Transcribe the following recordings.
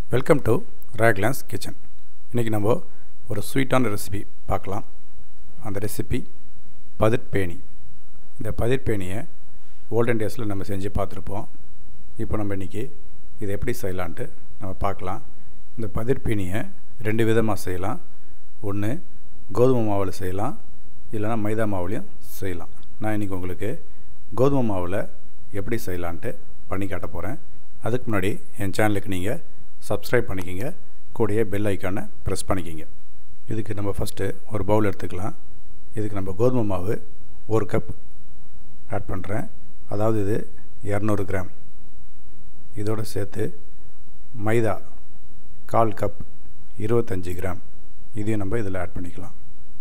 welcome to ரேக்லான்ஸ் kitchen இன்றைக்கி நம்ம ஒரு ஸ்வீட்டான ரெசிபி பார்க்கலாம் அந்த ரெசிபி பதிர்பேணி இந்த பதிர்பேணியை ஓல்டன் டேஸில் நம்ம செஞ்சு பார்த்துருப்போம் இப்போ நம்ம இன்றைக்கி இதை எப்படி செய்யலான்ட்டு நம்ம பார்க்கலாம் இந்த பதிர்பேணியை ரெண்டு விதமாக செய்யலாம் ஒன்று கோதுமை மாவில் செய்யலாம் இல்லைனா மைதா மாவுலேயும் செய்யலாம் நான் இன்றைக்கி உங்களுக்கு கோதுமை மாவில் எப்படி செய்யலான்ட்டு பண்ணி காட்ட போகிறேன் அதுக்கு முன்னாடி என் சேனலுக்கு நீங்கள் சப்ஸ்கிரைப் பண்ணிக்கிங்க கூடயே பெல் ஐக்கானை ப்ரெஸ் பண்ணிக்கிங்க இதுக்கு நம்ம ஃபஸ்ட்டு ஒரு பவுல் எடுத்துக்கலாம் இதுக்கு நம்ம கோதுமை மாவு ஒரு கப் ஆட் பண்ணுறேன் அதாவது இது இரநூறு கிராம் இதோடு சேர்த்து மைதா கால் கப் இருபத்தஞ்சி கிராம் இதையும் நம்ம இதில் ஆட் பண்ணிக்கலாம்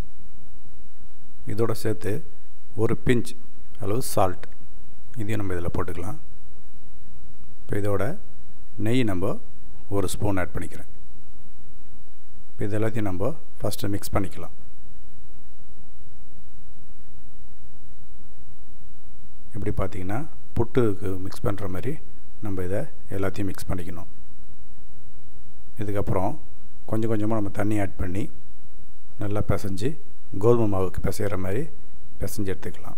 இதோடு சேர்த்து ஒரு பிஞ்ச் அளவு சால்ட் இதையும் நம்ம இதில் போட்டுக்கலாம் இப்போ இதோட நெய் நம்ம ஒரு ஸ்பூன் ஆட் பண்ணிக்கிறேன் இப்போ இது எல்லாத்தையும் நம்ம ஃபஸ்ட்டு மிக்ஸ் பண்ணிக்கலாம் எப்படி பார்த்தீங்கன்னா புட்டுக்கு மிக்ஸ் பண்ணுற மாதிரி நம்ம இதை எல்லாத்தையும் மிக்ஸ் பண்ணிக்கணும் இதுக்கப்புறம் கொஞ்சம் கொஞ்சமாக நம்ம தண்ணி ஆட் பண்ணி நல்லா பிசைஞ்சு கோதுமை மாவுக்கு பிசைகிற மாதிரி பிசைஞ்சு எடுத்துக்கலாம்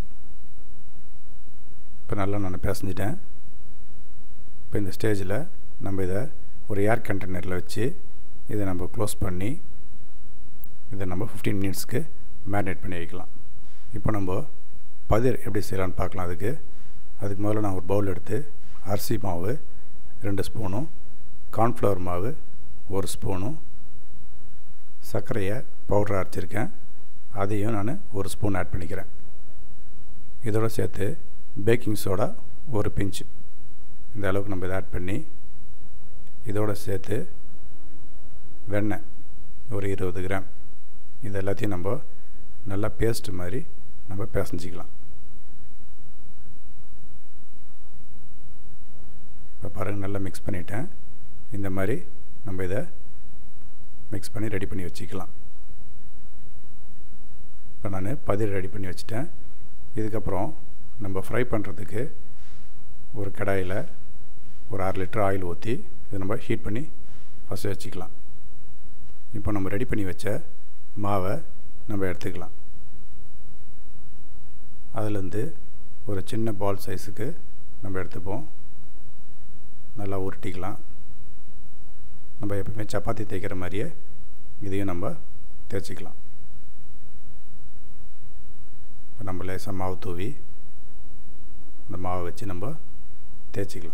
இப்போ நல்லா நான் பிசைஞ்சிட்டேன் இப்போ இந்த ஸ்டேஜில் நம்ம இதை ஒரு ஏர் கண்டெய்னரில் வச்சு இதை நம்ம க்ளோஸ் பண்ணி இதை நம்ம ஃபிஃப்டீன் மினிட்ஸ்க்கு மேரினேட் பண்ணி வைக்கலாம் இப்போ நம்ம பதிர் எப்படி செய்யலான்னு பார்க்கலாம் அதுக்கு அதுக்கு முதல்ல நான் ஒரு பவுல் எடுத்து அரிசி மாவு ரெண்டு ஸ்பூனும் கார்ன்ஃப்ளவர் மாவு ஒரு ஸ்பூனும் சர்க்கரையை பவுடர் அரைச்சிருக்கேன் அதையும் நான் ஒரு ஸ்பூன் ஆட் பண்ணிக்கிறேன் இதோடு சேர்த்து பேக்கிங் சோடா ஒரு பிஞ்சு இந்த அளவுக்கு நம்ம இதை ஆட் பண்ணி இதோடு சேர்த்து வெண்ணெய் ஒரு இருபது கிராம் இது எல்லாத்தையும் நம்ம நல்லா பேஸ்ட் மாதிரி நம்ம பிசைஞ்சிக்கலாம் இப்போ பாருங்கள் நல்லா மிக்ஸ் பண்ணிட்டேன் இந்த மாதிரி நம்ம இதை மிக்ஸ் பண்ணி ரெடி பண்ணி வச்சுக்கலாம் இப்போ நான் பதில் ரெடி பண்ணி வச்சுட்டேன் இதுக்கப்புறம் நம்ம ஃப்ரை பண்ணுறதுக்கு ஒரு கடாயில் ஒரு அரை லிட்டர் ஆயில் ஊற்றி இதை நம்ம ஹீட் பண்ணி ஃபஸ்ட்டு வச்சுக்கலாம் இப்போ நம்ம ரெடி பண்ணி வச்ச மாவை நம்ம எடுத்துக்கலாம் அதுலேருந்து ஒரு சின்ன பால் சைஸுக்கு நம்ம எடுத்துப்போம் நல்லா உருட்டிக்கலாம் நம்ம எப்பவுமே சப்பாத்தி தேய்க்கிற மாதிரியே இதையும் நம்ம தேய்ச்சிக்கலாம் இப்போ நம்ம லேசாக மாவு தூவி இந்த மாவை வச்சு நம்ம தேய்ச்சிக்கலாம்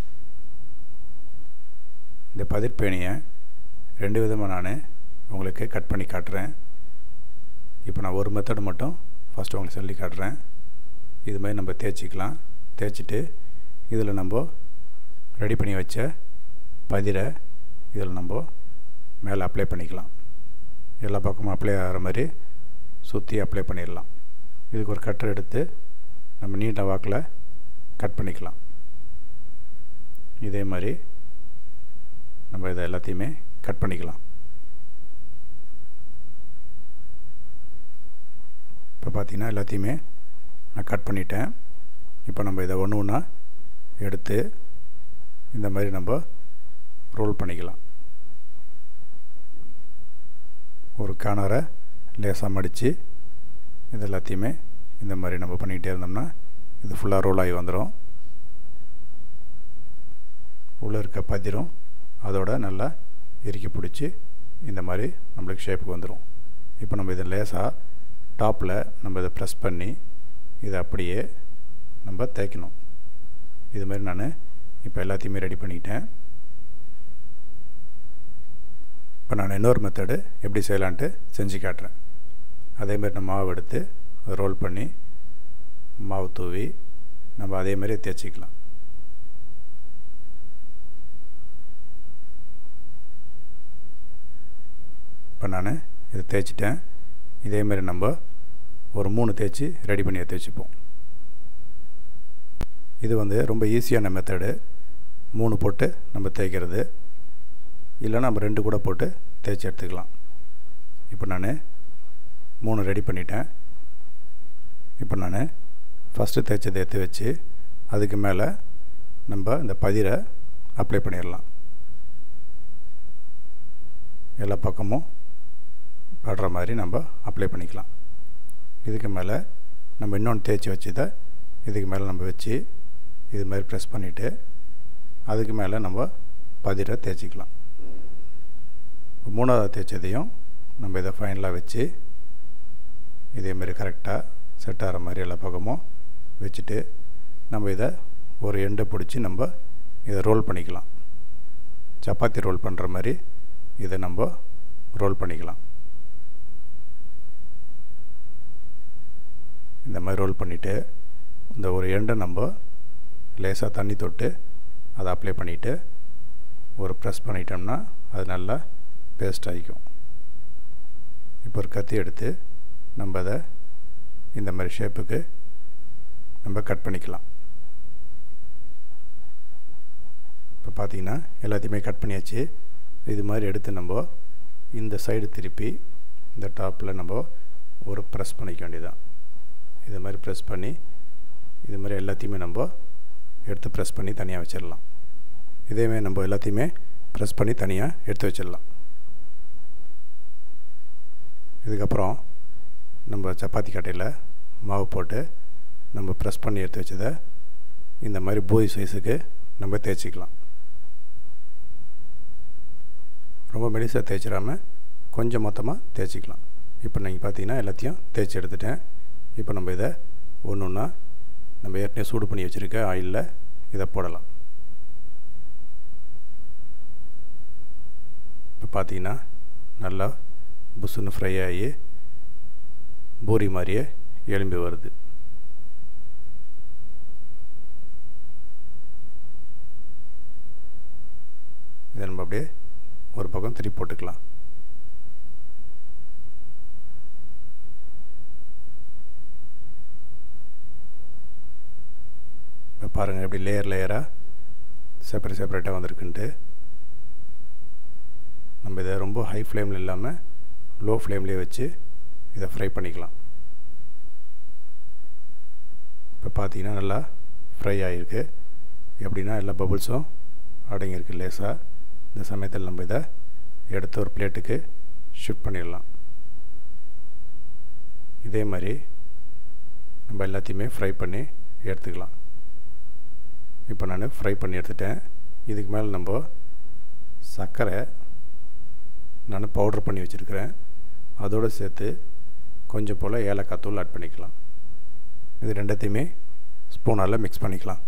இந்த பதிர்பேணியை ரெண்டு விதமாக நான் உங்களுக்கு கட் பண்ணி காட்டுறேன் இப்போ நான் ஒரு மெத்தடு மட்டும் ஃபஸ்ட்டு உங்களுக்கு சொல்லி காட்டுறேன் இது மாதிரி நம்ம தேய்ச்சிக்கலாம் தேய்ச்சிட்டு இதில் நம்ம ரெடி பண்ணி வச்ச பதிரை இதில் நம்ம மேலே அப்ளை பண்ணிக்கலாம் எல்லா பக்கமும் அப்ளை ஆகிற மாதிரி சுற்றி அப்ளை பண்ணிடலாம் இதுக்கு ஒரு கட்டர் எடுத்து நம்ம நீட்ட வாக்கில் கட் பண்ணிக்கலாம் இதே மாதிரி நம்ம இதை எல்லாத்தையுமே கட் பண்ணிக்கலாம் இப்போ பார்த்திங்கன்னா எல்லாத்தையுமே நான் கட் பண்ணிட்டேன் இப்போ நம்ம இதை ஒன்று ஒன்றா எடுத்து இந்த மாதிரி நம்ம ரோல் பண்ணிக்கலாம் ஒரு காணரை லேசாக மடித்து இது எல்லாத்தையுமே இந்த மாதிரி நம்ம பண்ணிக்கிட்டே இருந்தோம்னா இது ஃபுல்லாக ரோல் ஆகி வந்துடும் உள்ளே இருக்க பதிரும் அதோட நல்லா இறுக்கி பிடிச்சி இந்த மாதிரி நம்மளுக்கு ஷேப்புக்கு வந்துடும் இப்போ நம்ம இதை லேசாக டாப்பில் நம்ம இதை ப்ரெஸ் பண்ணி இதை அப்படியே நம்ம தேய்க்கணும் இது மாதிரி நான் இப்போ எல்லாத்தையுமே ரெடி பண்ணிக்கிட்டேன் இப்போ நான் இன்னொரு மெத்தடு எப்படி செய்யலான்ட்டு செஞ்சு காட்டுறேன் அதேமாதிரி நம்ம மாவு எடுத்து ரோல் பண்ணி மாவு தூவி நம்ம அதேமாதிரி தேய்ச்சிக்கலாம் இப்போ நான் இதை தேய்ச்சிட்டேன் இதேமாரி நம்ம ஒரு மூணு தேய்ச்சி ரெடி பண்ணி தேய்ச்சிப்போம் இது வந்து ரொம்ப ஈஸியான மெத்தடு மூணு போட்டு நம்ம தேய்க்கிறது இல்லைன்னா நம்ம ரெண்டு கூட போட்டு தேய்ச்சி எடுத்துக்கலாம் இப்போ நான் மூணு ரெடி பண்ணிட்டேன் இப்போ நான் ஃபஸ்ட்டு தேய்ச்சதை எடுத்து வச்சு அதுக்கு மேலே நம்ம இந்த பதிரை அப்ளை பண்ணிடலாம் எல்லா பக்கமும் படுற மாதிரி நம்ம அப்ளை பண்ணிக்கலாம் இதுக்கு மேலே நம்ம இன்னொன்று தேய்ச்சி வச்சதை இதுக்கு மேலே நம்ம வச்சு இது மாதிரி ப்ரெஸ் பண்ணிவிட்டு அதுக்கு மேலே நம்ம பதிரை தேய்ச்சிக்கலாம் மூணாவது தேய்ச்சதையும் நம்ம இதை ஃபைனலாக வச்சு இதேமாரி கரெக்டாக செட் ஆகிற மாதிரி எல்லா பக்கமும் வச்சுட்டு நம்ம இதை ஒரு எண்டை பிடிச்சி நம்ம இதை ரோல் பண்ணிக்கலாம் சப்பாத்தி ரோல் பண்ணுற மாதிரி இதை நம்ம ரோல் பண்ணிக்கலாம் இந்த மாதிரி ரோல் பண்ணிவிட்டு இந்த ஒரு எண்டை நம்ம லேசாக தண்ணி தொட்டு அதை அப்ளை பண்ணிவிட்டு ஒரு ப்ரெஸ் பண்ணிட்டோம்னா அது நல்லா பேஸ்ட் ஆகிக்கும் இப்போ ஒரு கத்தி எடுத்து நம்ம அதை இந்த மாதிரி ஷேப்புக்கு நம்ம கட் பண்ணிக்கலாம் இப்போ பார்த்தீங்கன்னா எல்லாத்தையுமே கட் பண்ணியாச்சு இது மாதிரி எடுத்து நம்ம இந்த சைடு திருப்பி இந்த டாப்பில் நம்ம ஒரு ப்ரெஸ் பண்ணிக்க வேண்டியதான் இது மாதிரி ப்ரெஸ் பண்ணி இது மாதிரி எல்லாத்தையுமே நம்ம எடுத்து ப்ரெஸ் பண்ணி தனியாக வச்சிடலாம் இதேமாரி நம்ம எல்லாத்தையுமே ப்ரெஸ் பண்ணி தனியாக எடுத்து வச்சிடலாம் இதுக்கப்புறம் நம்ம சப்பாத்தி கட்டையில் மாவு போட்டு நம்ம ப்ரெஸ் பண்ணி எடுத்து வச்சதை இந்த மாதிரி பூரி சைஸுக்கு நம்ம தேய்ச்சிக்கலாம் ரொம்ப மெலிசாக தேய்ச்சிடாமல் கொஞ்சம் மொத்தமாக தேய்ச்சிக்கலாம் இப்போ நீங்கள் பார்த்தீங்கன்னா எல்லாத்தையும் தேய்ச்சி எடுத்துட்டேன் இப்போ நம்ம இதை ஒன்று ஒன்றா நம்ம ஏற்கனவே சூடு பண்ணி வச்சுருக்க ஆயிலில் இதை போடலாம் இப்போ பார்த்தீங்கன்னா நல்லா புஷ்ஷுன்னு ஃப்ரை ஆகி பூரி மாதிரியே எலும்பி வருது இதை நம்ம அப்படியே ஒரு பக்கம் திருப்பி போட்டுக்கலாம் இப்போ பாருங்கள் எப்படி லேயர் லேயராக செப்பரேட் செப்பரேட்டாக வந்திருக்குன்ட்டு நம்ம இதை ரொம்ப ஹை ஃப்ளேமில் இல்லாமல் லோ ஃப்ளேம்லேயே வச்சு இதை ஃப்ரை பண்ணிக்கலாம் இப்போ பார்த்தீங்கன்னா நல்லா ஃப்ரை ஆகிருக்கு எப்படின்னா எல்லா பபுள்ஸும் அடங்கியிருக்கு லேசாக இந்த சமயத்தில் நம்ம இதை எடுத்து ஒரு பிளேட்டுக்கு ஷிஃப்ட் பண்ணிடலாம் இதே மாதிரி நம்ம எல்லாத்தையுமே ஃப்ரை பண்ணி எடுத்துக்கலாம் இப்போ நான் ஃப்ரை பண்ணி எடுத்துட்டேன் இதுக்கு மேலே நம்ம சர்க்கரை நான் பவுட்ரு பண்ணி வச்சுருக்கிறேன் அதோடு சேர்த்து கொஞ்சம் போல் ஏலக்காய் தூள் ஆட் பண்ணிக்கலாம் இது ரெண்டத்தையுமே ஸ்பூனால் மிக்ஸ் பண்ணிக்கலாம்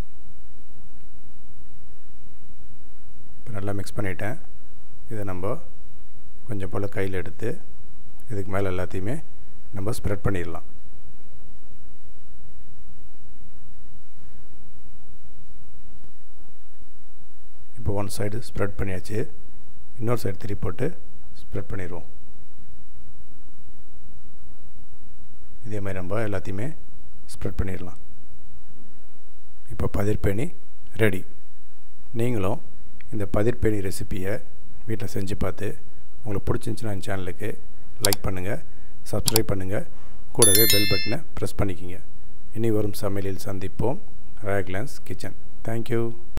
இப்போ நல்லா மிக்ஸ் பண்ணிட்டேன் இதை நம்ம கொஞ்சம் போல் கையில் எடுத்து இதுக்கு மேலே எல்லாத்தையுமே நம்ம ஸ்ப்ரெட் பண்ணிடலாம் இப்போ ஒன் சைடு ஸ்ப்ரெட் பண்ணியாச்சு இன்னொரு சைடு திருப்பி போட்டு ஸ்ப்ரெட் பண்ணிடுவோம் இதே மாதிரி நம்ம எல்லாத்தையுமே ஸ்ப்ரெட் பண்ணிடலாம் இப்போ பதிர்பேணி ரெடி நீங்களும் இந்த பதிர்பேணி ரெசிப்பியை வீட்டில் செஞ்சு பார்த்து உங்களுக்கு பிடிச்சிருந்துச்சுன்னா என் சேனலுக்கு லைக் பண்ணுங்கள் சப்ஸ்கிரைப் பண்ணுங்கள் கூடவே பெல் பட்டனை ப்ரெஸ் பண்ணிக்கிங்க இனி வரும் சமையலில் சந்திப்போம் ராக்லான்ஸ் கிச்சன் தேங்க்யூ